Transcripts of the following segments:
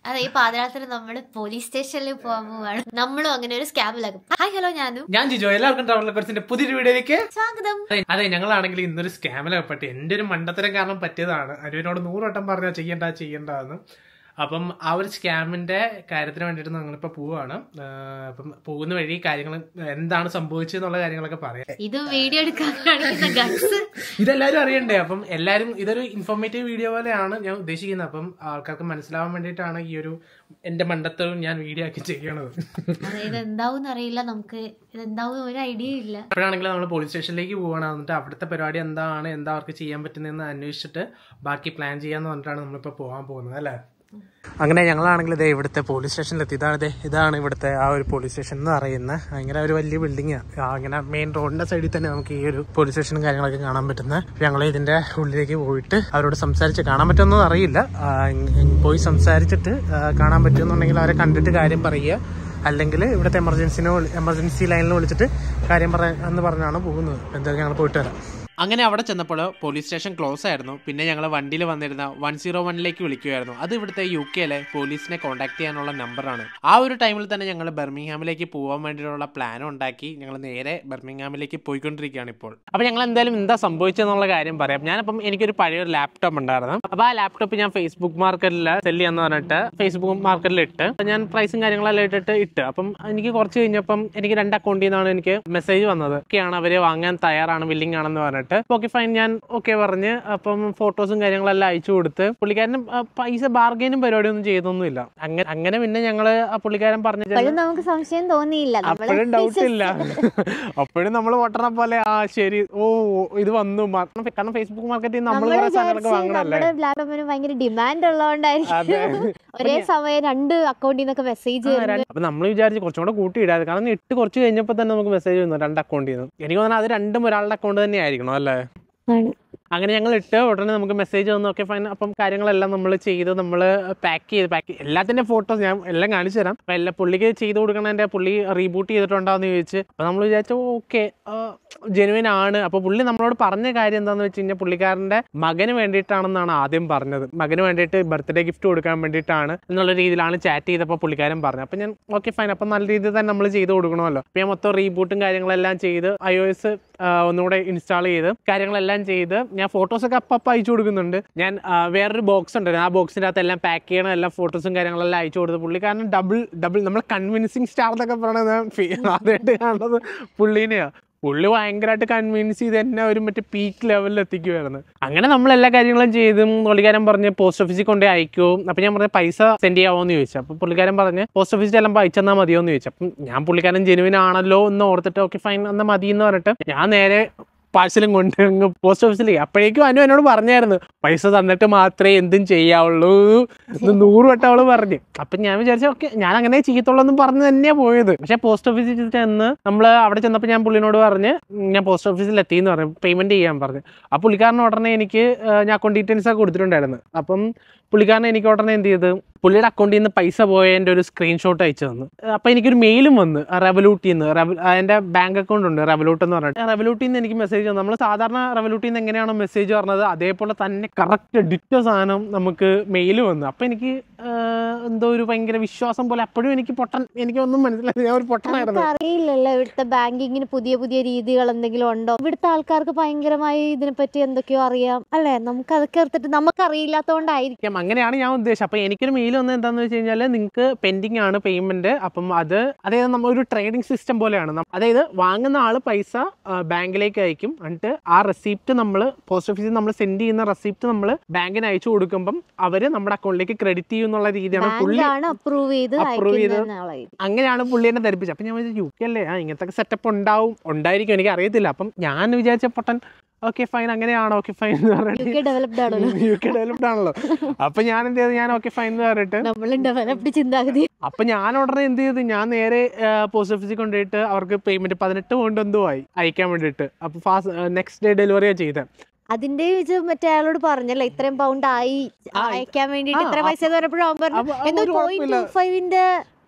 അതെ ഈ പാതിരാത്രി നമ്മൾ പോലീസ് സ്റ്റേഷനിൽ പോകാൻ പോവാണ് നമ്മളും അങ്ങനെ ഒരു സ്കാമിലാകും ഹായ് ഹലോ ഞാനും ഞാൻ ജിജോ എല്ലാവർക്കും ട്രാവലർ കോഴ്സിന്റെ പുതിയൊരു വീഡിയോയിലേക്ക് സ്വാഗതം അതെ, അതെ ഞങ്ങളാണെങ്കിൽ ഇന്നൊരു സ്കാമിലകപ്പെട്ട് എന്റെ ഒരു മണ്ടത്തരം കാരണം പറ്റിയതാണ് അനുവിനോട് നൂറ് വട്ടം പറഞ്ഞാൽ ചെയ്യണ്ട ചെയ്യണ്ട എന്ന് അപ്പം ആ ഒരു സ്കാമിന്റെ കാര്യത്തിന് വേണ്ടിയിട്ട് ഞങ്ങളിപ്പോ പോവാണ് ആ, അപ്പം പോകുന്ന വഴി കാര്യങ്ങൾ എന്താണ് സംഭവിച്ചതെന്നുള്ള കാര്യങ്ങളൊക്കെ പറയാം ഇത് വീഡിയോ എടുക്കാൻ കാണിക്കുന്ന ഗട്സ് ഇതെല്ലാരും അറിയണ്ടേ അപ്പം എല്ലാരും ഇതൊരു ഇൻഫോർമേറ്റീവ് വീഡിയോ പോലെയാണ് ഞാൻ ഉദ്ദേശിക്കുന്നത് അപ്പം ആൾക്കാർക്ക് മനസ്സിലാവാൻ വേണ്ടിയിട്ടാണ് ഈ ഒരു എന്റെ മണ്ടത്തരവും ഞാൻ വീഡിയോ ആക്കി ചെയ്യണത് അതായത് എന്താവും അറിയില്ല നമുക്ക് ഇതെന്താവും ഒരു ഐഡിയ ഇല്ല അപ്പോഴാണെങ്കിൽ നമ്മൾ പോലീസ് സ്റ്റേഷനിലേക്ക് പോവാണ് എന്നിട്ട് അവിടുത്തെ പരിപാടി എന്താണ് എന്താ അവർക്ക് ചെയ്യാൻ പറ്റുന്നതെന്ന് അന്വേഷിച്ചിട്ട് ബാക്കി പ്ലാൻ ചെയ്യാന്ന് പറഞ്ഞിട്ടാണ് നമ്മളിപ്പോൾ പോകാൻ പോകുന്നത് അല്ലേ അങ്ങനെ ഞങ്ങളാണെങ്കിൽ ഇതേ ഇവിടുത്തെ പോലീസ് സ്റ്റേഷനിലെത്തി ഇതാണ് ദേ ഇതാണ് ഇവിടുത്തെ ആ ഒരു പോലീസ് സ്റ്റേഷൻ എന്ന് പറയുന്ന ഭയങ്കര ഒരു വലിയ ബിൽഡിംഗ് അങ്ങനെ മെയിൻ റോഡിന്റെ സൈഡിൽ തന്നെ നമുക്ക് ഈ ഒരു പോലീസ് സ്റ്റേഷനും കാര്യങ്ങളൊക്കെ കാണാൻ പറ്റുന്ന ഞങ്ങൾ ഇതിന്റെ ഉള്ളിലേക്ക് പോയിട്ട് അവരോട് സംസാരിച്ച് കാണാൻ പറ്റുമെന്നൊന്നും അറിയില്ല ആ, ഇങ് ഇങ് പോയി സംസാരിച്ചിട്ട് ആ, കാണാൻ പറ്റുമെന്നുണ്ടെങ്കിൽ അവരെ കണ്ടിട്ട് കാര്യം പറയുക അല്ലെങ്കിൽ ഇവിടുത്തെ എമർജൻസിനെ എമർജൻസി ലൈനിൽ വിളിച്ചിട്ട് കാര്യം പറയാൻ എന്ന് പറഞ്ഞാണ് പോകുന്നത് എന്തായാലും ഞങ്ങൾ പോയിട്ട് വരാം അങ്ങനെ അവിടെ ചെന്നപ്പോൾ പോലീസ് സ്റ്റേഷൻ ക്ലോസ് ആയിരുന്നു പിന്നെ ഞങ്ങൾ വണ്ടിയിൽ വന്നിരുന്ന വൺ സീറോ വണ്ണിലേക്ക് വിളിക്കുമായിരുന്നു അത് ഇവിടുത്തെ യു കെയിലെ പോലീസിനെ കോൺടാക്ട് ചെയ്യാനുള്ള നമ്പറാണ് ആ ഒരു ടൈമിൽ തന്നെ ഞങ്ങൾ ബർമിംഗ്ഹാമിലേക്ക് പോകാൻ വേണ്ടിയിട്ടുള്ള പ്ലാൻ ഉണ്ടാക്കി ഞങ്ങൾ നേരെ ബർമിംഗ്ഹാമിലേക്ക് പോയിക്കൊണ്ടിരിക്കുകയാണ് ഇപ്പോൾ അപ്പോൾ ഞങ്ങൾ എന്തായാലും എന്താ സംഭവിച്ചതെന്നുള്ള കാര്യം പറയാം ഞാനപ്പം എനിക്കൊരു പഴയൊരു ലാപ്ടോപ്പ് ഉണ്ടായിരുന്നു അപ്പോൾ ആ ലാപ്ടോപ്പ് ഞാൻ ഫേസ്ബുക്ക് മാർക്കറ്റിൽ സെല് ചെയ്യാന്ന് പറഞ്ഞിട്ട് ഫേസ്ബുക്ക് മാർക്കറ്റിൽ ഇട്ട് ഞാൻ പ്രൈസും കാര്യങ്ങളെല്ലാം ഇട്ടിട്ട് ഇട്ട് അപ്പം എനിക്ക് കുറച്ച് കഴിഞ്ഞപ്പം എനിക്ക് രണ്ട് അക്കൗണ്ടിൽ നിന്നാണ് എനിക്ക് മെസ്സേജ് വന്നത് ഒക്കെയാണ് അവര് വാങ്ങാൻ തയ്യാറാണ് വില്ലിംഗ് ആണെന്ന് പറഞ്ഞിട്ട് ഓക്കെ ഫൈൻ ഞാൻ ഓക്കെ പറഞ്ഞ് അപ്പം ഫോട്ടോസും കാര്യങ്ങളെല്ലാം അയച്ചു കൊടുത്ത് പുള്ളിക്കാരന് ആ, പൈസ ബാർഗൈനും പരിപാടിയൊന്നും ചെയ്തൊന്നുമില്ല അങ്ങനെ അങ്ങനെ പിന്നെ ഞങ്ങള് ആ പുള്ളിക്കാരൻ പറഞ്ഞു അപ്പോഴും നമുക്ക് സംശയം തോന്നിയില്ല നമ്മള് അപ്പോഴും ഡൗട്ട് ഇല്ല അപ്പോഴും നമ്മൾ ഓട്ടണ പോലെ ആ ശരി ഓ ഇത് വന്നു മാ- കാരണം ഫേസ്ബുക്ക് മാർക്കറ്റിൽ നമ്മൾ നമ്മള് കുറെ സാധനങ്ങളൊക്കെ വിചാരിച്ച് വാങ്ങണല്ലേ നമ്മുടെ ലാപ്ടോപ്പിന് ഭയങ്കര ഡിമാൻഡ് ഉള്ളതുകൊണ്ടായിരിക്കും അതെ ഒരേ സമയം രണ്ട് അക്കൗണ്ടിൽ നിന്നൊക്കെ മെസ്സേജ് വരുന്നത് അപ്പൊ നമ്മൾ വിചാരിച്ച് കുറച്ചും കൂടെ കൂട്ടിയിടാതെ കാരണം ഇട്ട് കുറച്ച് കഴിഞ്ഞപ്പോൾ തന്നെ നമുക്ക് മെസ്സേജ് വന്നു രണ്ട് അക്കൗണ്ടിൽ നിന്ന് എനിക്ക് തോന്നുന്നത് അത് രണ്ടും ഒരാളുടെ അക്കൗണ്ട് തന്നെ ആയിരിക്കണം അല്ലേ ആണ്. അങ്ങനെ ഞങ്ങൾ ഇട്ട് ഉടനെ നമുക്ക് മെസ്സേജ് വന്നു ഓക്കെ ഫൈൻ അപ്പം കാര്യങ്ങളെല്ലാം നമ്മൾ ചെയ്ത് നമ്മൾ പാക്ക് ചെയ്ത് പാക്ക് എല്ലാത്തിൻ്റെ ഫോട്ടോസ് ഞാൻ എല്ലാം കാണിച്ചു തരാം അപ്പം എല്ലാ പുള്ളിക്ക് ചെയ്ത് കൊടുക്കണതിൻ്റെ പുള്ളി റീബൂട്ട് ചെയ്തിട്ടുണ്ടോയെന്ന് ചോദിച്ച് അപ്പോൾ നമ്മൾ വിചാരിച്ചു ഓക്കെ ജെനുവിൻ ആണ് അപ്പോൾ പുള്ളി നമ്മളോട് പറഞ്ഞ കാര്യം എന്താണെന്ന് വെച്ച് കഴിഞ്ഞാൽ പുള്ളിക്കാരൻ്റെ മകന് വേണ്ടിയിട്ടാണെന്നാണ് ആദ്യം പറഞ്ഞത് മകന് വേണ്ടിയിട്ട് ബർത്ത്ഡേ ഗിഫ്റ്റ് കൊടുക്കാൻ വേണ്ടിയിട്ടാണ് എന്നുള്ള രീതിയിലാണ് ചാറ്റ് ചെയ്തപ്പോൾ പുള്ളിക്കാരൻ പറഞ്ഞത് അപ്പം ഞാൻ ഓക്കെ ഫൈൻ അപ്പം നല്ല രീതിയിൽ തന്നെ നമ്മൾ ചെയ്ത് കൊടുക്കണമല്ലോ അപ്പം ഞാൻ മൊത്തം റീബൂട്ടും കാര്യങ്ങളെല്ലാം ചെയ്ത് ഐ ഒ എസ് ഒന്നുകൂടെ ഇൻസ്റ്റാൾ ചെയ്ത് കാര്യങ്ങളെല്ലാം ചെയ്ത് ഞാൻ ഫോട്ടോസൊക്കെ അപ്പം അപ്പം അയച്ചു കൊടുക്കുന്നുണ്ട് ഞാൻ ആ, വേറൊരു ബോക്സ് ഉണ്ടായിരുന്നു ആ ബോക്സിൻ്റെ അകത്ത് എല്ലാം പാക്ക് ചെയ്യണ എല്ലാ ഫോട്ടോസും കാര്യങ്ങളെല്ലാം അയച്ചു കൊടുത്തു പുള്ളിക്കാരൻ ഡബിൾ ഡബിൾ നമ്മൾ കൺവിൻസിങ് സ്റ്റാർ എന്നൊക്കെ പറയണത് ഞാൻ ഫീ- ആദ്യമായിട്ട് കാണുന്നത് പുള്ളീനെയാണ് പുള്ളി ഭയങ്കരമായിട്ട് കൺവിൻസ് ചെയ്ത് എന്നെ ഒരു മറ്റേ പീക്ക് ലെവലിൽ എത്തിക്കുമായിരുന്നു അങ്ങനെ നമ്മൾ എല്ലാ കാര്യങ്ങളും ചെയ്തും പുള്ളിക്കാരൻ പറഞ്ഞ് പോസ്റ്റ് ഓഫീസിൽ കൊണ്ട് അയക്കും അപ്പം ഞാൻ പറഞ്ഞ പൈസ സെൻഡ് ചെയ്യാമോ എന്ന് ചോദിച്ചു അപ്പം പുള്ളിക്കാരൻ പറഞ്ഞ് പോസ്റ്റ് ഓഫീസിൽ ചെല്ലുമ്പോൾ അയച്ചെന്നാൽ മതിയോ എന്ന് ചോദിച്ചു അപ്പം ഞാൻ പുള്ളിക്കാരൻ ജെനുവിൻ ആണല്ലോ എന്ന് ഓർത്തിട്ട് ഓക്കെ ഫൈൻ എന്നാൽ മതി എന്ന് പറഞ്ഞിട്ട് ഞാൻ നേരെ പാഴ്സലും കൊണ്ട് അങ്ങ് പോസ്റ്റ് ഓഫീസിലേക്ക് അപ്പോഴേക്കും അനു എന്നോട് പറഞ്ഞായിരുന്നു പൈസ തന്നിട്ട് മാത്രമേ എന്തും ചെയ്യാവുള്ളൂ ഇത് നൂറ് വട്ടം അവള് പറഞ്ഞു അപ്പൊ ഞാൻ വിചാരിച്ചു ഓക്കെ ഞാൻ അങ്ങനെ ചെയ്യത്തുള്ളൂ എന്ന് പറഞ്ഞ് തന്നെയാ പോയത് പക്ഷെ പോസ്റ്റ് ഓഫീസിൽ ചെന്ന് നമ്മൾ അവിടെ ചെന്നപ്പോൾ ഞാൻ പുള്ളിനോട് പറഞ്ഞ് ഉം, ഞാൻ പോസ്റ്റ് ഓഫീസിൽ എത്തി എന്ന് പറഞ്ഞു പേയ്മെന്റ് ചെയ്യാൻ പറഞ്ഞു ആ പുള്ളിക്കാരൻ ഉടനെ എനിക്ക് ആ, ഞാൻ അക്കൗണ്ട് ഡീറ്റെയിൽസ് ഒക്കെ കൊടുത്തിട്ടുണ്ടായിരുന്നു അപ്പം പുള്ളിക്കാരൻ എനിക്ക് ഉടനെ എന്ത് ചെയ്ത് പുള്ളിയുടെ അക്കൗണ്ടിൽ നിന്ന് പൈസ പോയതിൻ്റെ ഒരു സ്ക്രീൻഷോട്ട് അയച്ചു തന്നു അപ്പോൾ എനിക്കൊരു മെയിലും വന്ന് റെവലൂട്ടിൽ നിന്ന് റെവ എൻ്റെ ബാങ്ക് അക്കൗണ്ട് ഉണ്ട് റെവലൂട്ട് എന്ന് പറഞ്ഞിട്ട് റെവലൂട്ടിൽ നിന്ന് എനിക്ക് മെസ്സേജ് വന്നു നമ്മൾ സാധാരണ റെവലൂട്ടിൽ നിന്ന് എങ്ങനെയാണോ മെസ്സേജ് പറഞ്ഞത് അതേപോലെ തന്നെ കറക്റ്റ് ഡിറ്റോ സാധനം നമുക്ക് മെയിൽ വന്നു അപ്പോൾ എനിക്ക് ആ, എന്തോ ഒരു ഭയങ്കര വിശ്വാസം പോലെ അപ്പോഴും എനിക്ക് പൊട്ടൻ എനിക്കൊന്നും മനസ്സിലായി ഞാൻ ഒരു പൊട്ടനായിരുന്നു നമുക്ക് അറിയില്ലല്ലോ ഇവിടുത്തെ ബാങ്കിങ്ങിന് പുതിയ പുതിയ രീതികൾ എന്തെങ്കിലും ഉണ്ടോ ഇവിടുത്തെ ആൾക്കാർക്ക് ഭയങ്കരമായി ഇതിനെപ്പറ്റി എന്തൊക്കെയോ അറിയാം അല്ലെ നമുക്ക് അതൊക്കെ എടുത്തിട്ട് നമുക്ക് അറിയില്ലാത്തതുകൊണ്ടായിരിക്കും ആയിരിക്കാം അങ്ങനെയാണ് ഞാൻ ഉദ്ദേശിച്ചത് അപ്പോൾ എനിക്കൊരു മെയിൽ വന്നത് എന്താണെന്ന് വെച്ച് കഴിഞ്ഞാൽ നിങ്ങൾക്ക് പെൻഡിങ് ആണ് പേയ്മെന്റ് അപ്പം അത് അതായത് നമ്മൾ ഒരു ട്രേഡിംഗ് സിസ്റ്റം പോലെയാണ് നം- അതായത് വാങ്ങുന്ന ആൾ പൈസ ആ, ബാങ്കിലേക്ക് അയക്കും എന്നിട്ട് ആ റെസിപ്റ്റ് നമ്മൾ പോസ്റ്റ് ഓഫീസിൽ നമ്മൾ സെൻഡ് ചെയ്യുന്ന റെസിപ്റ്റ് നമ്മൾ ബാങ്കിന് അയച്ചു കൊടുക്കുമ്പം അവർ നമ്മുടെ അക്കൗണ്ടിലേക്ക് ക്രെഡിറ്റ് ചെയ്യും എന്നുള്ള രീതിയാണ് പുള്ളി ബാങ്കാണ് അപ്രൂവ് ചെയ്ത് approve ചെയ്ത് അയക്കുന്ന ആളായിരിക്കും അങ്ങനെയാണ് പുള്ളി എന്നെ ധരിപ്പിച്ചത് അപ്പം ഞാൻ വിചാരിച്ചു യു കെ അല്ലേ ആ ഇങ്ങനത്തെ സെറ്റപ്പ് ഉണ്ടാവും ഉണ്ടായിരിക്കും എനിക്ക് അറിയത്തില്ല അപ്പം ഞാൻ വിചാരിച്ച പൊട്ടൻ ഓക്കെ ഫൈൻ അങ്ങനെയാണോ ഓക്കെ ഫൈൻ എന്ന് യു പറഞ്ഞിട്ട് കെ ഡെവലപ്ഡ് ആണല്ലോ യു കെ ഡെവലപ്ഡ് ആണല്ലോ അപ്പൊ ഞാൻ എന്ത് ചെയ്തു ഞാൻ ഓക്കെ ഫൈൻ എന്ന് പറഞ്ഞിട്ട് നമ്മളും ഡെവലപ്ഡ് ചിന്താഗതി അപ്പൊ ഞാൻ ഉടനെ എന്ത് ചെയ്തു ഞാൻ നേരെ പോസ്റ്റ് ഓഫീസിൽ കൊണ്ടുപോയിട്ട് അവർക്ക് പേയ്മെന്റ് പതിനെട്ട് കൊണ്ട് എന്തോ ആയി അയക്കാൻ വേണ്ടിയിട്ട് അപ്പൊ ഫാസ്റ്റ് നെക്സ്റ്റ് ഡേ ഡെലിവറിയാ ചെയ്തത് അതിന്റെ ഇത് മറ്റേ അയാളോട് പറഞ്ഞല്ലോ ഇത്രയും പൗണ്ട് ആയി ആ, അയക്കാൻ വേണ്ടിട്ട് ആ, ഇത്ര പൈസ എന്ന് പറഞ്ഞപ്പോഴും അവൻ പറഞ്ഞു അപ്പൊ എന്തോ ഒരു പോയിന്റ് കുഴപ്പമില്ല. ടു ഫൈവിന്റെ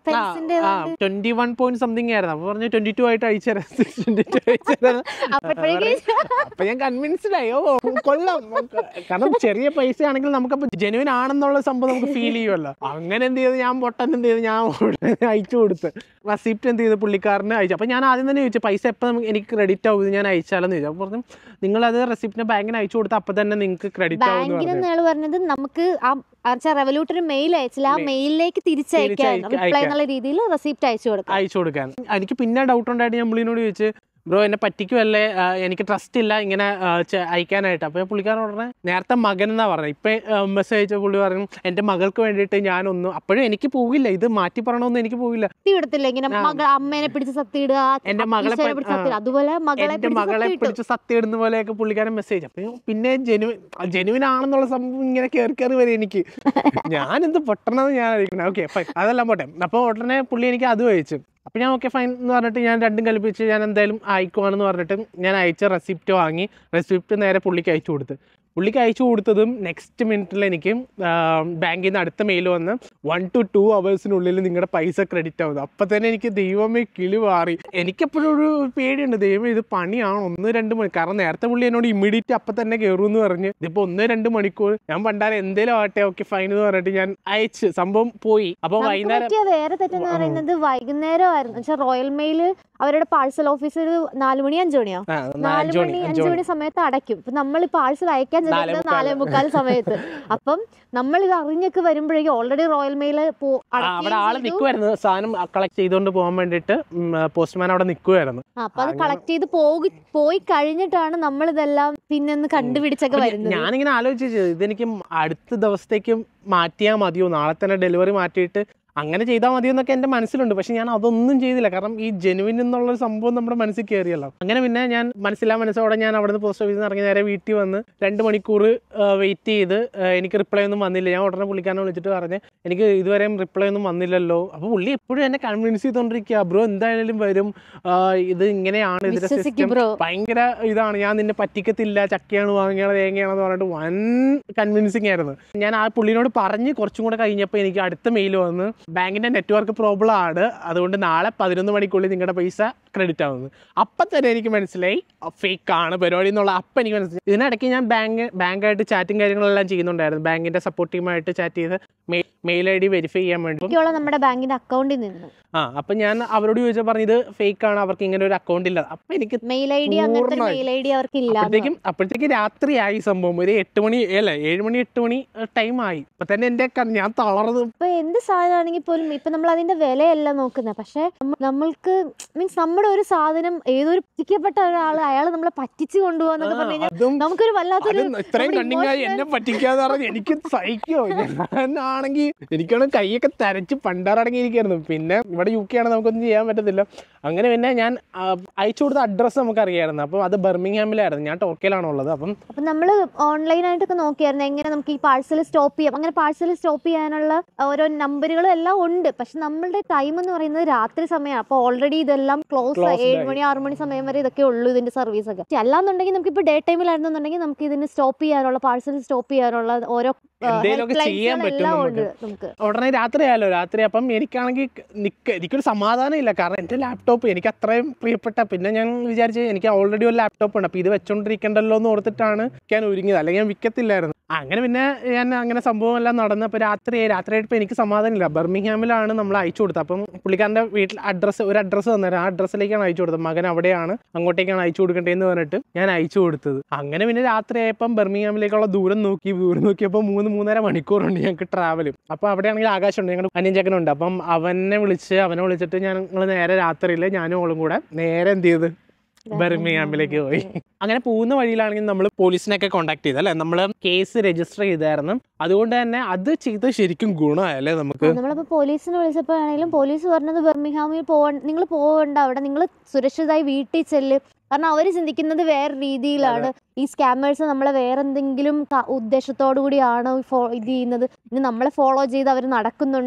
പെൻസിന്റെ ട്വന്റി വൺ പോയിന്റ് സംതിങ് ആയിരുന്നു അപ്പൊ പറഞ്ഞു ട്വന്റി ടു ആയിട്ട് അയച്ചു തരാം ട്വന്റി ടു അയച്ചു തരാം അപ്പോഴേക്കും അപ്പൊ ഞാൻ കൺവിൻസ്ഡ് ആയി ഓ കൊള്ളാം കാരണം ചെറിയ പൈസ ആണെങ്കിൽ നമുക്കപ്പോ ജെനുവിൻ ആണെന്നുള്ള സംഭവം നമുക്ക് ഫീൽ ചെയ്യുമല്ലോ അങ്ങനെ എന്ത് ചെയ്തു ഞാൻ പൊട്ടൻ എന്ത് ചെയ്തു ഞാൻ ഉടനെ അയച്ചു കൊടുത്ത് റെസിപ്റ്റ് എന്ത് ചെയ്തു പുള്ളിക്കാരന് അയച്ചു അപ്പൊ ഞാൻ ആദ്യം തന്നെ ചോദിച്ചു പൈസ എപ്പോൾ എനിക്ക് ക്രെഡിറ്റ് ആവും ഇത് ഞാൻ അയച്ചാലെന്ന് ചോദിച്ചു അപ്പൊ പറഞ്ഞു നിങ്ങളത് റെസിപ്റ്റിന് ബാങ്കിന് അയച്ചു കൊടുത്ത അപ്പൊ തന്നെ നിങ്ങൾക്ക് ക്രെഡിറ്റ് ആവും എന്ന് ബാങ്കിന് പറഞ്ഞു അയാൾ പറഞ്ഞത് നമുക്ക് ആ റെവല്യൂട്ടർ മെയിൽ അയച്ചില്ല ആ മെയിലിലേക്ക് തിരിച്ചയക്കാൻ തിരിച്ചയക്ക- റിപ്ലൈ അയക്കാൻ. എന്നുള്ള രീതിയിൽ റെസിപ്റ്റ് അയച്ചു കൊടുക്കാം അയച്ചു കൊടുക്കാൻ എനിക്ക് പിന്നെ ഡൗട്ട് ഉണ്ടായിട്ട് ഞാൻ പുള്ളിനോട് ചോദിച്ചു ബ്രോ എന്നെ പറ്റിക്കുമല്ലേ ആ, എനിക്ക് ട്രസ്റ്റ് ഇല്ല ഇങ്ങനെ ആ, ചെ- അയക്കാനായിട്ട് അപ്പോൾ പുള്ളിക്കാരൻ ഉടനെ നേരത്തെ മകൻ എന്നാ പറഞ്ഞത് ഇപ്പം മെസ്സേജ് അയച്ച പുള്ളി പറഞ്ഞു എൻ്റെ മകൾക്ക് വേണ്ടിയിട്ട് ഞാനൊന്നും അപ്പോഴും എനിക്ക് പോകില്ല ഇത് മാറ്റി പറയണമെന്ന് എനിക്ക് പോകില്ല സത്യം ഇടത്തില്ല ഇങ്ങനെ ആ. മകൾ അമ്മേനെ പിടിച്ച് സത്തിയിടുക എൻ്റെ മകളെ ഈശോനെ പ- പിടിച്ച് ആ. സത്തിയിടുക അതുപോലെ മകളെ എൻ്റെ പിടിച്ച് മകളെ സത്തിയിട്ടു. പിടിച്ച് സത്യം ഇടുന്ന പോലെയൊക്കെ പുള്ളിക്കാരൻ മെസ്സേജ് അപ്പം പിന്നെ ജെനുവിൻ ജെനുവിൻ ആണെന്നുള്ള സംഭവം ഇങ്ങനെ കയറി കയറി വരെ എനിക്ക് ഞാനെന്ത് പൊട്ടണമെന്ന് ഞാൻ അറിയിക്കണം ഓക്കെ ഫൈൻ അതെല്ലാം പോട്ടെ അപ്പോൾ ഉടനെ പുള്ളി എനിക്ക് അത് അയച്ചു അപ്പോൾ ഞാൻ ഓക്കെ ഫൈൻ എന്ന് പറഞ്ഞിട്ട് ഞാൻ രണ്ടും കൽപ്പിച്ച് ഞാൻ എന്തായാലും അയക്കുവാണെന്ന് പറഞ്ഞിട്ട് ഞാൻ അയച്ച റെസിപ്റ്റ് വാങ്ങി റെസിപ്റ്റ് നേരെ പുള്ളിക്ക് അയച്ചു കൊടുത്ത് പുള്ളിക്ക് അയച്ചു കൊടുത്തതും നെക്സ്റ്റ് മിനിറ്റിൽ എനിക്ക് ബാങ്കിൽ നിന്ന് അടുത്ത മെയിൽ വന്ന് വൺ ടു ടു അവേഴ്സിനുള്ളിൽ നിങ്ങളുടെ പൈസ ക്രെഡിറ്റ് ആവുന്നത് അപ്പം തന്നെ എനിക്ക് ദൈവമേ കിളി മാറി എനിക്കെപ്പോഴും ഒരു പേടിയുണ്ട് ദൈവം ഇത് പണിയാണോ ഒന്ന് രണ്ട് മണി കാരണം നേരത്തെ പുള്ളി എന്നോട് ഇമ്മീഡിയറ്റ് അപ്പം തന്നെ കയറും എന്ന് പറഞ്ഞ് ഇതിപ്പോൾ ഒന്ന് രണ്ട് മണിക്കൂർ ഞാൻ പണ്ടാരം എന്തേലും ആട്ടെ ഓക്കെ ഫൈൻ എന്ന് പറഞ്ഞിട്ട് ഞാൻ അയച്ച് സംഭവം പോയി അപ്പോൾ നമുക്ക് വൈകുന്നേരം പറ്റിയ വേറെ തെറ്റെന്ന് ആ. പറയുന്നത് വൈകുന്നേരമായിരുന്നു വെച്ചാൽ റോയൽ മെയില് അവരുടെ പാഴ്സൽ ഓഫീസ് ഒരു നാല് മണി അഞ്ചു മണിയോ ആ, നാല് അഞ്ച് മണി മണി അഞ്ച് അഞ്ചു മണി മണി സമയത്ത് അടയ്ക്കും ഇപ്പൊ നമ്മൾ ഈ പാഴ്സൽ അയക്കാൻ നാലേ ചെല്ലുന്നത് മുക്കാൽ. നാലേ മുക്കാൽ സമയത്ത് അപ്പം നമ്മൾ ഇത് അറിഞ്ഞൊക്കെ വരുമ്പോഴേക്കും ഓൾറെഡി റോയൽ മെയില് ആ, അവിടെ ആള് നിൽക്കുമായിരുന്നു സാധനം കളക്ട് ചെയ്തുകൊണ്ട് പോകാൻ വേണ്ടിയിട്ട് പോസ്റ്റ്മാൻ അവിടെ നിൽക്കുമായിരുന്നു അപ്പൊ അത് അങ്ങനെ- കളക്ട് ചെയ്ത് പോയി പോയി കഴിഞ്ഞിട്ടാണ് നമ്മൾ ഇതെല്ലാം പിന്നെ ഒന്ന് കണ്ടുപിടിച്ചൊക്കെ അപ്പൊ വരുന്നത് ഞാനിങ്ങനെ ആലോചിച്ചു ഇതെനിക്ക് അടുത്ത ദിവസത്തേക്ക് മാറ്റിയാൽ മതിയോ നാളെ തന്നെ ഡെലിവറി മാറ്റിയിട്ട് അങ്ങനെ ചെയ്താൽ മതിയോ എന്നൊക്കെ എൻ്റെ മനസ്സിലുണ്ട് പക്ഷെ ഞാൻ അതൊന്നും ചെയ്തില്ല കാരണം ഈ ജെനുവിൻ എന്നുള്ള ഒരു സംഭവം നമ്മുടെ മനസ്സിൽ കയറിയല്ലോ അങ്ങനെ പിന്നെ ഞാൻ മനസ്സിലാ മനസ്സോടെ ഞാൻ അവിടുന്ന് പോസ്റ്റ് ഓഫീസിൽ നിന്ന് ഇറങ്ങി നേരെ വീട്ടിൽ വന്ന് രണ്ട് മണിക്കൂർ വെയിറ്റ് ചെയ്ത് ആ, എനിക്ക് റിപ്ലൈ ഒന്നും വന്നില്ല ഞാൻ ഉടനെ പുള്ളിക്കാരനെ വിളിച്ചിട്ട് പറഞ്ഞ് എനിക്ക് ഇതുവരെയും റിപ്ലൈ ഒന്നും വന്നില്ലല്ലോ അപ്പോൾ പുള്ളി എപ്പോഴും എന്നെ കൺവിൻസ് ചെയ്തുകൊണ്ടിരിക്കുക ബ്രോ എന്തായാലും വരും ആ, ഇത് ഇങ്ങനെയാണ് ഇതിന്റെ വിശ്വസിക്ക് സിസ്റ്റം ബ്രോ ഭയങ്കര ഇതാണ് ഞാൻ നിന്നെ പറ്റിക്കത്തില്ല ചക്കയാണ് വാങ്ങിയാണ് തേങ്ങയാണെന്ന് പറഞ്ഞിട്ട് വൻ കൺവിൻസിങ് ആയിരുന്നു ഞാൻ ആ പുള്ളിനോട് പറഞ്ഞ് കുറച്ചും കൂടെ കഴിഞ്ഞപ്പോൾ എനിക്ക് അടുത്ത മെയിൽ വന്ന് ബാങ്കിന്റെ നെറ്റ്വർക്ക് പ്രോബ്ലം ആണ് അതുകൊണ്ട് നാളെ പതിനൊന്ന് മണിക്കുള്ളിൽ നിങ്ങളുടെ പൈസ ക്രെഡിറ്റ് ആവുന്നത് അപ്പം തന്നെ എനിക്ക് മനസ്സിലായി ഫേക്ക് ആണ് പരിപാടി എന്നുള്ള അപ്പം എനിക്ക് മനസ്സിലായി ഇതിനിടയ്ക്ക് ഞാൻ ബാങ്ക് ബാങ്കായിട്ട് ചാറ്റും കാര്യങ്ങളെല്ലാം ചെയ്യുന്നുണ്ടായിരുന്നു ബാങ്കിന്റെ സപ്പോർട്ട് ടീമായിട്ട് ചാറ്റ് ചെയ്ത് മെയിൽ ഐ ഡി വെരിഫൈ ചെയ്യാൻ വേണ്ടി എനിക്കുള്ള നമ്മുടെ ബാങ്കിന്റെ അക്കൗണ്ടിൽ നിന്ന് ആ അപ്പം ഞാൻ അവരോട് ചോദിച്ചാൽ പറഞ്ഞു ഇത് ഫേക്ക് ആണ് അവർക്ക് ഇങ്ങനെ ഒരു അക്കൗണ്ട് ഇല്ല അപ്പം എനിക്ക് മെയിൽ ഐ ഡി അങ്ങനത്തെ പൂർണ്ണമായി. മെയിൽ ഐ ഡി അവർക്ക് ഇല്ല അപ്പോഴത്തേക്കും അപ്പോഴത്തേക്ക് രാത്രിയായി സംഭവം ഒരു എട്ട് മണി അല്ല ഏഴ് മണി എട്ട് മണി ടൈം ആയി അപ്പൊ തന്നെ എന്റെ ക- ഞാൻ തളർന്നു ഇപ്പൊ എന്ത് സാധനമാണെങ്കിൽ പോലും ഇപ്പൊ നമ്മൾ അതിന്റെ വിലയല്ല നോക്കുന്നത് പക്ഷെ നമ്മ- നമ്മൾക്ക് മീൻസ് നമ്മുടെ ഒരു സാധനം ഏതൊരു പറ്റിക്കപ്പെട്ട ഒരാൾ അയാൾ നമ്മളെ പറ്റിച്ചു കൊണ്ടുപോകാന്നൊക്കെ പറഞ്ഞു കഴിഞ്ഞാൽ അതും നമുക്കൊരു വല്ലാത്തൊരു അതും ഇത്രയും നമ്മുടെ കണ്ണിങ്ങായി emotional- എന്നെ പറ്റിക്കാന്ന് പറഞ്ഞ് എനിക്ക് സഹിക്കോ ഞാനാണെങ്കിൽ എനിക്കാണ് കൈയൊക്കെ തരച്ച് പണ്ടാറടങ്ങിയിരിക്കായിരുന്നു പിന്നെ ഇവിടെ യു കെ ആണ് നമുക്കൊന്നും ചെയ്യാൻ പറ്റത്തില്ല അങ്ങനെ പിന്നെ ഞാൻ ആ, അയച്ചു കൊടുത്ത അഡ്രസ്സ് നമുക്ക് അറിയായിരുന്നു അപ്പോൾ അത് ബർമിംഗ്ഹാമിലായിരുന്നു ഞാൻ ടോക്കയിലാണ് ഉള്ളത് അപ്പം അപ്പൊ നമ്മൾ ഓൺലൈനായിട്ടൊക്കെ നോക്കിയായിരുന്നു എങ്ങനെ നമുക്ക് ഈ പാഴ്സൽ സ്റ്റോപ്പ് ചെയ്യാം അങ്ങനെ പാഴ്സൽ സ്റ്റോപ്പ് ചെയ്യാനുള്ള ഓരോ നമ്പറുകളും എല്ലാം ഉണ്ട് പക്ഷെ നമ്മളുടെ ടൈം എന്ന് പറയുന്നത് രാത്രി സമയമാണ് അപ്പോൾ ഓൾറെഡി ഇതെല്ലാം ക്ലോസ് Closed ഏഴ് ആയി. മണി ആറ് മണി സമയം വരെ ഇതൊക്കെ ഉള്ളൂ ഇതിന്റെ സർവീസ് ഒക്കെ പക്ഷെ അല്ലാന്നുണ്ടെങ്കിൽ നമുക്ക് ഇപ്പോൾ ഡേ ടൈമിലായിരുന്നുണ്ടെങ്കിൽ നമുക്ക് ഇതിന് സ്റ്റോപ്പ് ചെയ്യാനുള്ള പാഴ്സൽ സ്റ്റോപ്പ് ചെയ്യാനുള്ള ഓരോ എന്തേലുമൊക്കെ ചെയ്യാൻ പറ്റും എല്ലാം നമുക്ക്. ഉണ്ട് നമുക്ക് ഉടനെ രാത്രി ആയാലോ രാത്രി അപ്പം എനിക്കാണെങ്കിൽ നിക്ക എനിക്കൊരു സമാധാനം ഇല്ല കാരണം എൻ്റെ ലാപ്ടോപ്പ് എനിക്ക് അത്രയും പ്രിയപ്പെട്ട പിന്നെ ഞാൻ വിചാരിച്ചു എനിക്ക് ഓൾറെഡി ഒരു ലാപ്ടോപ്പ് ഉണ്ട് അപ്പോൾ ഇത് വെച്ചോണ്ടിരിക്കണ്ടല്ലോ എന്ന് ഓർത്തിട്ടാണ് ഞാൻ ഒരുങ്ങിയത് അല്ലെങ്കിൽ ഞാൻ വിൽക്കത്തില്ലായിരുന്നു അങ്ങനെ പിന്നെ ഞാൻ അങ്ങനെ സംഭവം എല്ലാം നടന്നു അപ്പോൾ രാത്രി രാത്രിയായിട്ട് എനിക്ക് സമാധാനമില്ല ബർമിംഗ്ഹാമിലാണ് നമ്മൾ അയച്ചു കൊടുത്തത് അപ്പം പുള്ളിക്കാരൻ്റെ വീട്ടിൽ അഡ്രസ്സ് ഒരു അഡ്രസ്സ് തന്നേരം ആ അഡ്രസ്സിലേക്കാണ് അയച്ചു കൊടുത്തത് മകൻ അവിടെയാണ് അങ്ങോട്ടേക്കാണ് അയച്ചു കൊടുക്കേണ്ടതെന്ന് പറഞ്ഞിട്ട് ഞാൻ അയച്ചു കൊടുത്തത് അങ്ങനെ പിന്നെ രാത്രി ആയപ്പം ബർമിംഗ്ഹാമിലേക്കുള്ള ദൂരം നോക്കി ദൂരം നോക്കിയപ്പോൾ മൂന്ന് മൂന്നര മണിക്കൂറുണ്ട് ഞങ്ങൾക്ക് ട്രാവലും അപ്പോൾ അവിടെയാണെങ്കിൽ ആകാശമുണ്ട് ഞങ്ങളുടെ അനിയഞ്ചക്കനുണ്ട് അപ്പം അവനെ വിളിച്ച് അവനെ വിളിച്ചിട്ട് ഞങ്ങൾ നേരെ രാത്രിയിൽ ഞാനും അവളും കൂടെ നേരെ എന്ത് ചെയ്ത് ബർമിംഗ്ഹാമിലേക്ക് പോയി അങ്ങനെ പോകുന്ന വഴിയിലാണെങ്കിൽ നമ്മൾ പോലീസിനെയൊക്കെ കോൺടാക്ട് ചെയ്ത് അല്ലേ നമ്മൾ കേസ് രജിസ്റ്റർ ചെയ്തായിരുന്നു അതുകൊണ്ട് തന്നെ അത് ചെയ്ത് ശരിക്കും ഗുണമായല്ലേ നമുക്ക് നമ്മളിപ്പോ പോലീസിനെ വിളിച്ചപ്പോ ആണെങ്കിലും പോലീസ് പറഞ്ഞത് ബെർമിഹാമിൽ പോവ നിങ്ങൾ പോവണ്ട അവിടെ നിങ്ങൾ സുരക്ഷിതമായി വീട്ടിൽ ചെല്ല് കാരണം അവർ ചിന്തിക്കുന്നത് വേറെ രീതിയിലാണ് ഈ സ്കാമേഴ്സ് നമ്മളെ വേറെ എന്തെങ്കിലും ക- ഉദ്ദേശത്തോടു കൂടിയാണോ ഫോ ഇത് ചെയ്യുന്നത് ഇനി നമ്മളെ ഫോളോ ചെയ്ത് അവർ നടക്കുന്നുണ്ടോ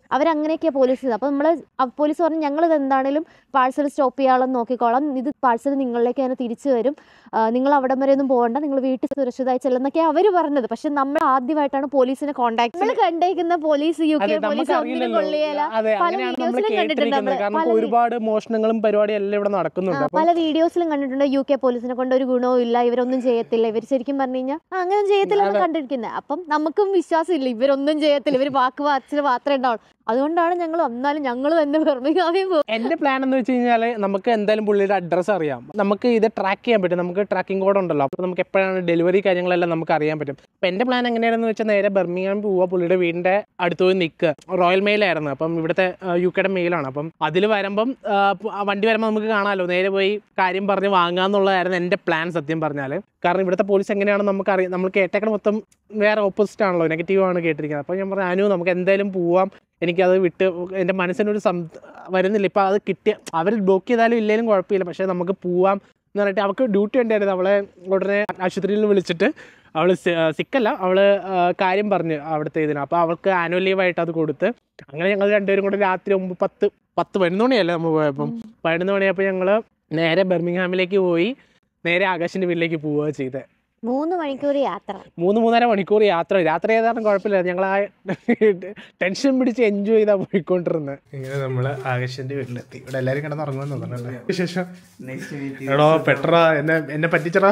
അവരങ്ങനെയൊക്കെയാണ് പോലീസ് ചെയ്തത് അപ്പോൾ നമ്മൾ പോലീസ് പറഞ്ഞു ഞങ്ങൾ ഇത് എന്താണേലും പാഴ്സൽ സ്റ്റോപ്പ് ചെയ്യാനുള്ള നോക്കിക്കോളാം ഇത് പാഴ്സൽ നിങ്ങളിലേക്ക് തന്നെ തിരിച്ചു വരും ആ, നിങ്ങൾ അവിടം വരെ ഒന്നും പോകണ്ട നിങ്ങൾ വീട്ടിൽ സുരക്ഷിതമായി ചെല്ലുന്നൊക്കെയാണ് അവർ പറഞ്ഞത് പക്ഷെ നമ്മൾ ആദ്യമായിട്ടാണ് പോലീസിനെ കോൺടാക്ട് നമ്മൾ കണ്ടേക്കുന്ന പോലീസ് യു അതെ കെ പോലീസ് നമുക്ക് ഒന്നിനും അറിയില്ലല്ലോ കൊള്ളിയല്ല അതെ പല അങ്ങനെയാണ് നമ്മൾ വീഡിയോസിലും കണ്ടിട്ടുണ്ട് കേട്ടിരിക്കുന്നത് നമ്മള്. കാരണം പല വീ- ഒരുപാട് മോഷണങ്ങളും പരിപാടിയും എല്ലാം ഇവിടെ നടക്കുന്നുണ്ട് ആ, അപ്പം പല വീഡിയോസിലും കണ്ടിട്ടുണ്ട് യു കെ പോലീസിനെ കൊണ്ട് ഒരു ഗുണവും ഇല്ല ഇവരൊന്നും ചെയ്യത്തില്ല ഇവർ ശരിക്കും പറഞ്ഞു കഴിഞ്ഞാൽ അങ്ങനെ ചെയ്യത്തില്ല എന്ന് കണ്ടിരിക്കുന്നത് അപ്പം നമുക്കും വിശ്വാസമില്ല ഇവരൊന്നും ചെയ്യത്തില്ല ഇവർ വാക്ക് വാച്ചിൽ മാത്രമേ ഉണ്ടാവുള്ളൂ അതുകൊണ്ടാണ് ഞങ്ങൾ എന്നാലും ഞങ്ങൾ തന്നെ ബർമിംഗാമിൽ പോകും എന്റെ പ്ലാൻ എന്ന് വെച്ച് കഴിഞ്ഞാൽ നമുക്ക് എന്തായാലും പുള്ളിയുടെ അഡ്രസ്സ് അറിയാം നമുക്ക് ഇത് ട്രാക്ക് ചെയ്യാൻ പറ്റും നമുക്ക് ട്രാക്കിംഗ് കോഡ് ഉണ്ടല്ലോ അപ്പോൾ നമുക്ക് എപ്പോഴാണ് ഡെലിവറി കാര്യങ്ങളെല്ലാം നമുക്ക് അറിയാൻ പറ്റും അപ്പോൾ എൻ്റെ പ്ലാൻ എങ്ങനെയാണെന്ന് വെച്ചാൽ നേരെ ബർമിംഗാം പോവുക പുള്ളിയുടെ വീടിൻ്റെ അടുത്ത് പോയി നിൽക്കുക റോയൽ മെയിലായിരുന്നു അപ്പം ഇവിടുത്തെ യു കെയുടെ മെയിലാണ് അപ്പം അതിൽ വരുമ്പം ആ, പ്- ആ വണ്ടി വരുമ്പോൾ നമുക്ക് കാണാമല്ലോ നേരെ പോയി കാര്യം പറഞ്ഞ് വാങ്ങാന്നുള്ളതായിരുന്നു എൻ്റെ പ്ലാൻ സത്യം പറഞ്ഞാൽ കാരണം ഇവിടുത്തെ പോലീസ് എങ്ങനെയാണെന്ന് നമുക്ക് അറിയാം നമ്മൾ കേട്ടേക്കണ മൊത്തം വേറെ ഓപ്പോസിറ്റ് ആണല്ലോ നെഗറ്റീവ് ആണ് കേട്ടിരിക്കുന്നത് അപ്പോൾ ഞാൻ പറഞ്ഞു അനു നമുക്ക് എന്തായാലും പോവാം എനിക്കത് വിട്ട് എൻ്റെ മനസ്സിനൊരു സം വരുന്നില്ല ഇപ്പം അത് കിട്ടിയ അവർ ബ്ലോക്ക് ചെയ്താലും ഇല്ലെങ്കിലും കുഴപ്പമില്ല പക്ഷേ നമുക്ക് പോവാം എന്ന് പറഞ്ഞിട്ട് അവൾക്ക് ഡ്യൂട്ടി ഉണ്ടായിരുന്നു അവളെ ഉടനെ ആശുപത്രിയിൽ വിളിച്ചിട്ട് അവൾ സിക്കല്ല അവൾ കാര്യം പറഞ്ഞ് അവിടുത്തെ ഇതിന് അപ്പോൾ അവൾക്ക് ആനുവൽ ലീവായിട്ട് അത് കൊടുത്ത് അങ്ങനെ ഞങ്ങൾ രണ്ടുപേരും കൂടെ രാത്രി ഒമ്പത് പത്ത് പത്ത് പതിനൊന്ന് മണിയല്ലേ നമ്മൾ പോയപ്പം പതിനൊന്ന് മണിയപ്പോൾ ഞങ്ങൾ നേരെ ബെർമിംഗ്ഹാമിലേക്ക് പോയി നേരെ ആകാശിൻ്റെ വീട്ടിലേക്ക് പോവുക ചെയ്തത് മൂന്ന് മണിക്കൂർ യാത്ര മൂന്ന് മൂന്നര മണിക്കൂർ യാത്ര യാത്ര ചെയ്താലും കുഴപ്പമില്ല ഞങ്ങൾ ആ ടെൻഷൻ പിടിച്ച് എൻജോയ് ചെയ്താ പോയിക്കൊണ്ടിരുന്നത് ഇങ്ങനെ നമ്മള് ആകാശന്റെ വീട്ടിലെത്തി ഇവിടെ എല്ലാരും കിടന്നുറങ്ങുമെന്ന് തോന്നുന്നല്ലേ വിശേഷം എടോ പെട്രാ എന്നെ എന്നെ പറ്റിച്ചടാ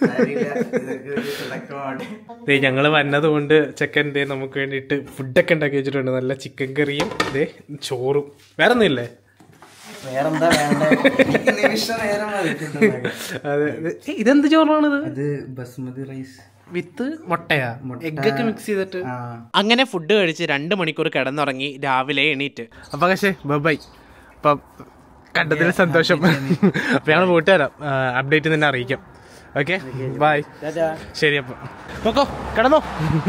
ദേ ഞങ്ങള് വന്നത് കൊണ്ട് ചെക്കൻ ദേ നമുക്ക് വേണ്ടിയിട്ട് ഫുഡൊക്കെ ഉണ്ടാക്കി വെച്ചിട്ടുണ്ട് നല്ല ചിക്കൻ കറിയും ദേ ചോറും വേറെ ഒന്നും ഇല്ലേ വേറെന്താ വേണ്ട എനിക്ക് നിമിഷ നേരം മതി food ഉണ്ടാക്കാൻ. അതെ ഇത്- ഏയ്, ഇതെന്ത് ചോറാണിത് അത് ബസ്മതി റൈസ് വിത്ത് മുട്ടയാ എഗ്ഗൊക്കെ മിക്സ് ചെയ്തിട്ട് ആ അങ്ങനെ ഫുഡ് കഴിച്ച് രണ്ട് മണിക്കൂർ കിടന്നുറങ്ങി രാവിലെ എണീറ്റ് അപ്പൊ പക്ഷേ ബൈ അപ്പം കണ്ടതിൽ സന്തോഷം അപ്പൊ ഞങ്ങൾ പോയിട്ട് വരാം അപ്ഡേറ്റ് തന്നെ അറിയിക്കാം ഓക്കെ ബൈ ശരി അപ്പൊ നോക്കോ കിടന്നോ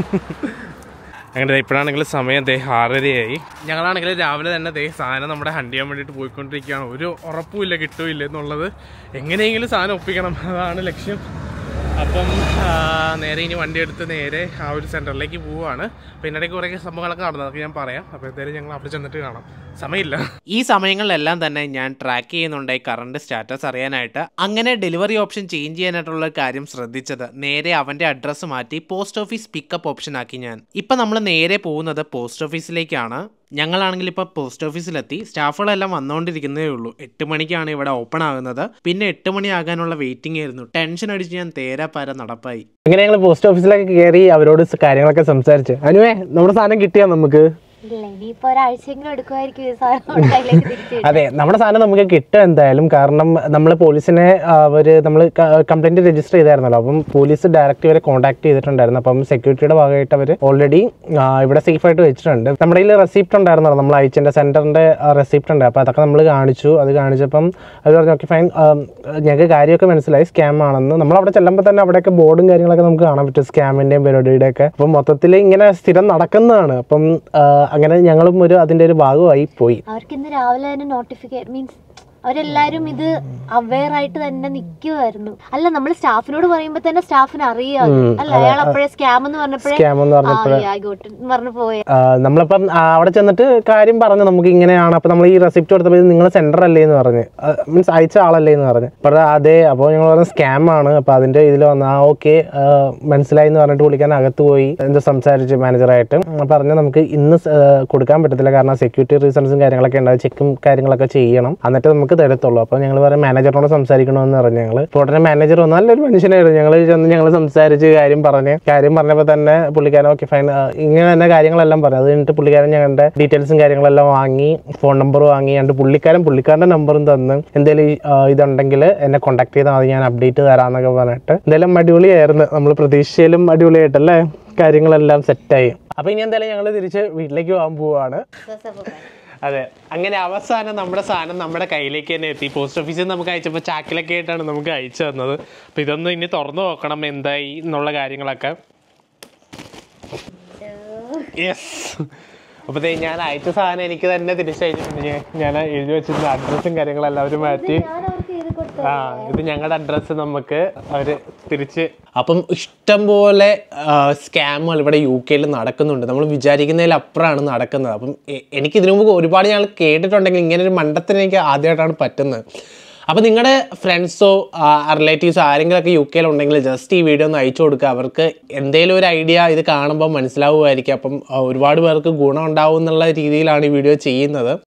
അങ്ങനെ ഇപ്പോഴാണെങ്കിൽ സമയം ദേ ആറരയായി ഞങ്ങളാണെങ്കിൽ രാവിലെ തന്നെ ദേ സാധനം നമ്മുടെ ഹണ്ട് ചെയ്യാൻ വേണ്ടിയിട്ട് പോയിക്കൊണ്ടിരിക്കുകയാണ് ഒരു ഉറപ്പുമില്ല കിട്ടൂല്ല എന്നുള്ളത് എങ്ങനെയെങ്കിലും സാധനം ഒപ്പിക്കണം അതാണ് ലക്ഷ്യം അപ്പം ആ, നേരെ ഇനി വണ്ടി എടുത്ത് നേരെ ആ ഒരു സെൻറ്ററിലേക്ക് പോവുകയാണ് അപ്പം ഇതിനിടയ്ക്ക് കുറേ സംഭവങ്ങളൊക്കെ നടന്നത് അതൊക്കെ ഞാൻ പറയാം അപ്പോൾ എന്തായാലും ഞങ്ങൾ അവിടെ ചെന്നിട്ട് കാണാം സമയമില്ല ഈ സമയങ്ങളിലെല്ലാം തന്നെ ഞാൻ ട്രാക്ക് ചെയ്യുന്നുണ്ട് ഈ കറണ്ട് സ്റ്റാറ്റസ് അറിയാനായിട്ട് അങ്ങനെ ഡെലിവറി ഓപ്ഷൻ ചേഞ്ച് ചെയ്യാനായിട്ടുള്ള കാര്യം ശ്രദ്ധിച്ചത് നേരെ അവൻ്റെ അഡ്രസ്സ് മാറ്റി പോസ്റ്റ് ഓഫീസ് പിക്കപ്പ് ഓപ്ഷൻ ആക്കി ഞാൻ ഇപ്പം നമ്മൾ നേരെ പോകുന്നത് പോസ്റ്റ് ഓഫീസിലേക്കാണ് ഞങ്ങളാണെങ്കിൽ ഇപ്പോൾ പോസ്റ്റ് ഓഫീസിലെത്തി സ്റ്റാഫുകളെല്ലാം വന്നുകൊണ്ടിരിക്കുന്നതേ ഉള്ളൂ എട്ട് മണിക്കാണ് ഇവിടെ ഓപ്പൺ ആകുന്നത് പിന്നെ എട്ട് മണി ആകാനുള്ള വെയിറ്റിംഗ് ആയിരുന്നു ടെൻഷൻ അടിച്ച് ഞാൻ തേരാപ്പാര നടപ്പായി അങ്ങനെ ഞങ്ങൾ പോസ്റ്റ് ഓഫീസിലേക്ക് കയറി അവരോട് കാര്യങ്ങളൊക്കെ സംസാരിച്ചു അനുവേ നമ്മുടെ സാധനം കിട്ടിയാ നമുക്ക് ഇല്ല ഇനിയിപ്പോ ഒരാഴ്ചയെങ്കിലും എടുക്കുമായിരിക്കും ഈ സാധനം കയ്യിലേക്ക് തിരിച്ചു അതെ നമ്മുടെ സാധനം നമുക്ക് കിട്ടും എന്തായാലും കാരണം നമ്മൾ പോലീസിനെ അവർ നമ്മൾ കംപ്ലൈന്റ് രജിസ്റ്റർ ചെയ്തായിരുന്നല്ലോ അപ്പം പോലീസ് ഡയറക്റ്റ് ഇവരെ കോൺടാക്ട് ചെയ്തിട്ടുണ്ടായിരുന്നു അപ്പം സെക്യൂരിറ്റിയുടെ ഭാഗമായിട്ട് അവർ ഓൾറെഡി ഇവിടെ സേഫ് ആയിട്ട് വെച്ചിട്ടുണ്ട് നമ്മുടെ കയ്യിൽ റെസിപ്റ്റ് ഉണ്ടായിരുന്നല്ലോ നമ്മൾ അയച്ചതിന്റെ സെന്ററിന്റെ റെസിപ്റ്റ് ഉണ്ട് അപ്പോൾ അതൊക്കെ നമ്മൾ കാണിച്ചു അത് കാണിച്ചപ്പം അവർ പറഞ്ഞു ഓക്കെ ഫൈൻ ഞങ്ങൾക്ക് കാര്യമൊക്കെ മനസ്സിലായി സ്കാം ആണെന്ന് നമ്മൾ അവിടെ ചെല്ലുമ്പോൾ തന്നെ അവിടെയൊക്കെ ബോർഡും കാര്യങ്ങളൊക്കെ നമുക്ക് കാണാൻ പറ്റും സ്കാമിന്റെയും പരിപാടിയുടെ ഒക്കെ അപ്പം മൊത്തത്തിൽ ഇങ്ങനെ സ്ഥിരം നടക്കുന്നതാണ് അപ്പം ആ, അങ്ങനെ ഞങ്ങളും ഒരു അതിന്റെ ഒരു ഭാഗമായി പോയി അവർക്ക് ഇന്ന് രാവിലെ തന്നെ നോട്ടിഫിക്കേഷൻ മീൻസ് അവരെല്ലാരും ഇത് അവെയർ ആയിട്ട് തന്നെ നിൽക്കുമായിരുന്നു അല്ല നമ്മൾ സ്റ്റാഫിനോട് പറയുമ്പോ തന്നെ സ്റ്റാഫിന് അറിയാം ഉം, അല്ല അയാൾ അപ്പോഴേ സ്കാം എന്ന് പറഞ്ഞപ്പോഴേ സ്കാം എന്ന് പറഞ്ഞപ്പോൾ ആയിക്കോട്ടെ എന്ന് പറഞ്ഞു പോയ ആ, നമ്മളിപ്പം ആ, അവിടെ ചെന്നിട്ട് കാര്യം പറഞ്ഞു നമുക്ക് ഇങ്ങനെയാണ് അപ്പൊ നമ്മൾ ഈ റെസിപ്റ്റ് കൊടുത്തപ്പോൾ നിങ്ങൾ സെന്റർ അല്ലേ എന്ന് പറഞ്ഞ് മീൻസ് അയച്ച ആളല്ലേ എന്ന് പറഞ്ഞു അപ്പോൾ അതെ അപ്പോൾ ഞങ്ങൾ പറഞ്ഞ സ്കാം ആണ് അപ്പൊ അതിന്റെ ഇതിൽ വന്ന് ആ ഓക്കെ മനസ്സിലായി എന്ന് പറഞ്ഞിട്ട് വിളിക്കാൻ അകത്ത് പോയി എന്തോ സംസാരിച്ച് മാനേജറായിട്ട് പറഞ്ഞു നമുക്ക് ഇന്ന് സ- ആ, കൊടുക്കാൻ പറ്റത്തില്ല കാരണം സെക്യൂരിറ്റി റീസൺസും കാര്യങ്ങളൊക്കെ ഉണ്ട് ചെക്കും കാര്യങ്ങളൊക്കെ ചെയ്യണം എന്നിട്ട് നമുക്ക് തരത്തുള്ളൂ അപ്പോൾ ഞങ്ങൾ പറയും മാനേജറിനോട് സംസാരിക്കണമെന്ന് പറഞ്ഞു ഞങ്ങൾ ഇപ്പോൾ ഉടനെ മാനേജർ വന്നു നല്ലൊരു മനുഷ്യനായിരുന്നു ഞങ്ങൾ ചെന്ന് ഞങ്ങൾ സംസാരിച്ച് കാര്യം പറഞ്ഞ് കാര്യം പറഞ്ഞപ്പോൾ തന്നെ പുള്ളിക്കാരൻ ഓക്കെ ഫൈൻ ഇങ്ങനെ തന്നെ കാര്യങ്ങളെല്ലാം പറഞ്ഞു അത് കഴിഞ്ഞിട്ട് പുള്ളിക്കാരൻ ഞങ്ങളുടെ ഡീറ്റെയിൽസും കാര്യങ്ങളെല്ലാം വാങ്ങി ഫോൺ നമ്പർ വാങ്ങി എന്നിട്ട് പുള്ളിക്കാരൻ പുള്ളിക്കാരൻ്റെ നമ്പറും തന്ന് എന്തെങ്കിലും ഈ, ആ, ഇതുണ്ടെങ്കിൽ എന്നെ കോൺടാക്ട് ചെയ്താൽ മതി ഞാൻ അപ്ഡേറ്റ് തരാമെന്നൊക്കെ പറഞ്ഞിട്ട് എന്തായാലും അടിപൊളിയായിരുന്നു നമ്മൾ പ്രതീക്ഷയിലും അടിപൊളിയായിട്ടല്ലേ കാര്യങ്ങളെല്ലാം സെറ്റായി അപ്പോൾ ഇനി എന്തായാലും ഞങ്ങൾ തിരിച്ച് വീട്ടിലേക്ക് പോകാൻ പോവാണ് അതെ അങ്ങനെ അവസാനം നമ്മുടെ സാധനം നമ്മുടെ കയ്യിലേക്ക് തന്നെ എത്തി പോസ്റ്റ് ഓഫീസിൽ നിന്ന് നമുക്ക് അയച്ചപ്പോൾ ചാക്കിലൊക്കെ ആയിട്ടാണ് നമുക്ക് അയച്ചു തന്നത് അപ്പോൾ ഇതൊന്ന് ഇനി തുറന്നു നോക്കണം എന്തായി എന്നുള്ള കാര്യങ്ങളൊക്കെ യെസ് അപ്പോൾ ദേ ഞാൻ അയച്ച സാധനം എനിക്ക് തന്നെ തിരിച്ചയച്ചിട്ടുണ്ട് ഞാൻ ഞാൻ എഴുതി വെച്ചിരുന്ന അഡ്രസ്സും കാര്യങ്ങളും എല്ലാവരും മാറ്റി ഞാൻ അവർക്ക് ചെയ്ത് കൊടുത്ത ആ ഇത് ഞങ്ങളുടെ അഡ്രസ്സ് നമുക്ക് അവര് തിരിച്ച് അപ്പം ഇഷ്ടം പോലെ സ്കാമുകൾ ഇവിടെ യു കെയിൽ നടക്കുന്നുണ്ട് നമ്മൾ വിചാരിക്കുന്നതിൽ അപ്പുറമാണ് നടക്കുന്നത് അപ്പം എ- എനിക്ക് ഇതിനു മുമ്പ് ഒരുപാട് ഞങ്ങൾ കേട്ടിട്ടുണ്ടെങ്കിൽ ഇങ്ങനെ ഒരു മണ്ടത്തിന് എനിക്ക് ആദ്യമായിട്ടാണ് പറ്റുന്നത് അപ്പോൾ നിങ്ങളുടെ ഫ്രണ്ട്സോ റിലേറ്റീവ്സോ ആരെങ്കിലുമൊക്കെ യു കെയിൽ ഉണ്ടെങ്കിൽ ജസ്റ്റ് ഈ വീഡിയോ ഒന്ന് അയച്ചു കൊടുക്കുക അവർക്ക് എന്തെങ്കിലും ഒരു ഐഡിയ ഇത് കാണുമ്പോൾ മനസ്സിലാവുമായിരിക്കും അപ്പം ആ, ഒരുപാട് പേർക്ക് ഗുണം ഉണ്ടാവും എന്നുള്ള രീതിയിലാണ് ഈ വീഡിയോ ചെയ്യുന്നത്